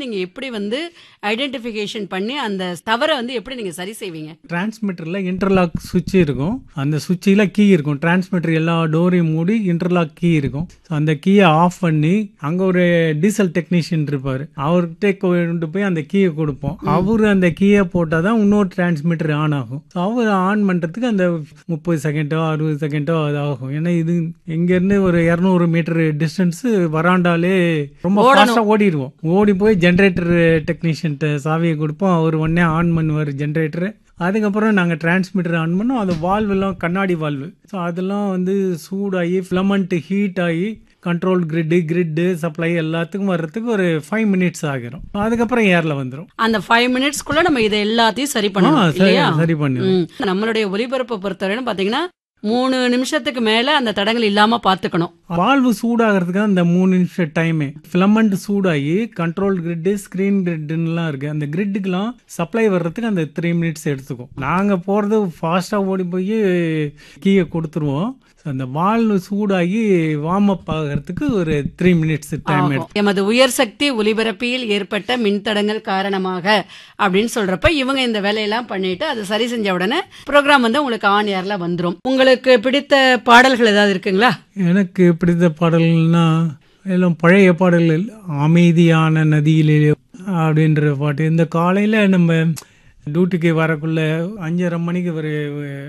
நீங்க எப்படி வந்து ஐடென்டிஃபிகேஷன் பண்ணி அந்த தவறை வந்து எப்படி நீங்க சரி செய்வீங்க டிரான்ஸ்மிட்டரில் இன்டர்லாக் சுவிட்ச் இருக்கும் அந்த சுவிட்சில் கீ இருக்கும் டிரான்ஸ்மிட்டர் எல்லா டோரையும் மூடி இன்டர்லாக் கீ இருக்கும் ஸோ அந்த கீயை ஆஃப் பண்ணி அங்கே ஒரு டீசல் டெக்னீஷியன் இருப்பார் அவர்கிட்ட கொண்டு போய் அந்த கீயை கொடுப்போம் அவர் அந்த கீயை போட்டால் தான் இன்னொரு டிரான்ஸ்மிட்டர் ஆன் ஆகும் ஸோ அவர் ஆன் பண்ணுறதுக்கு அந்த முப்பது செகண்டோ அறுபது செகண்டோ அது ஆகும் ஏன்னா இது இங்கேருந்து ஒரு இரநூறு மீட்டர் டிஸ்டன்ஸு வராண்டாலே ரொம்ப ஃபாஸ்ட்டாக ஓடிடுவோம் ஓடி போய் ஜென்ரேட்டர் டெக்னீஷியன்ட்ட சாவியை கொடுப்போம் அவர் உடனே ஆன் பண்ணுவார் ஜென்ரேட்டரு அதுக்கப்புறம் நாங்கள் டிரான்ஸ்மிட்டர் ஆன் பண்ணோம் அது வால்வ் எல்லாம் கண்ணாடி வால்வு ஸோ அதெல்லாம் வந்து சூடாகி ஃபிலமெண்ட் ஹீட் ஆகி கண்ட்ரோல் கிரிட்டு கிரிட்டு சப்ளை எல்லாத்துக்கும் வர்றதுக்கு ஒரு ஃபைவ் மினிட்ஸ் ஆகிரும் அதுக்கப்புறம் ஏரில் வந்துடும் அந்த ஃபைவ் மினிட்ஸ்க்குள்ள நம்ம இதை எல்லாத்தையும் சரி ஆ பண்ணணும் சரி இல்லையா சரி பண்ணிடும் ம். நம்மளுடைய ஒலிபரப்பை பொறுத்தவரையிலும் பாத்தீங்கன்னா மூணு நிமிஷத்துக்கு மேல அந்த தடங்கள் இல்லாம பாத்துக்கணும் வால்வு சூடாகிறதுக்கு அந்த மூணு நிமிஷம் டைமு ஃபிலமெண்ட் சூடாகி கண்ட்ரோல் கிரிட்டு ஸ்க்ரீன் கிரிட்டுலாம் இருக்கு அந்த கிரிட்டுக்கெல்லாம் சப்ளை வர்றதுக்கு அந்த த்ரீ மினிட்ஸ் எடுத்துக்கும் நாங்கள் போகிறது ஃபாஸ்ட்டாக ஓடி போய் கீயை கொடுத்துருவோம் So, அந்த வால்வு சூடாகி வார்ம் அப் ஆகிறதுக்கு ஒரு த்ரீ மினிட்ஸ் டைம் ஆகும். எடுத்து எமது உயர் சக்தி ஒலிபரப்பியில் ஏற்பட்ட மின்தடங்கள் காரணமாக அப்படின்னு சொல்றப்ப இவங்க இந்த வேலையெல்லாம் பண்ணிட்டு அதை சரி செஞ்ச உடனே ப்ரோக்ராம் வந்து உங்களுக்கு ஆன் ஏர்ல வந்துரும் உங்களுக்கு பிடித்த பாடல்கள் ஏதாவது இருக்குங்களா எனக்கு பிடித்த பாடல்கள்னா எல்லாம் பழைய பாடல்கள் அமைதியான நதியிலே அப்படின்ற பாட்டு இந்த காலையில் நம்ம டியூட்டிக்கு வரக்குள்ள அஞ்சரை மணிக்கு ஒரு